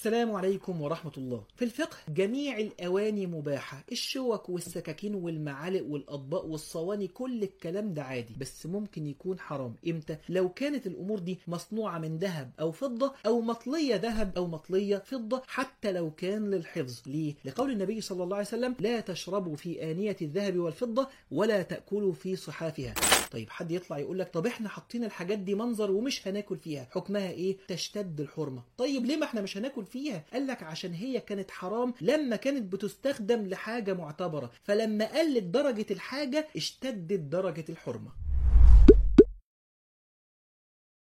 السلام عليكم ورحمة الله في الفقه جميع الأواني مباحة الشوك والسكاكين والمعالق والأطباق والصواني كل الكلام ده عادي بس ممكن يكون حرام إمتى لو كانت الأمور دي مصنوعة من ذهب أو فضة أو مطلية ذهب أو مطلية فضة حتى لو كان للحفظ ليه؟ لقول النبي صلى الله عليه وسلم لا تشربوا في آنية الذهب والفضة ولا تأكلوا في صحافها طيب حد يطلع يقول لك طب احنا حاطين الحاجات دي منظر ومش هناكل فيها حكمها ايه تشتد الحرمه طيب ليه ما احنا مش هناكل فيها قال لك عشان هي كانت حرام لما كانت بتستخدم لحاجه معتبره فلما قلت درجه الحاجه اشتدت درجه الحرمه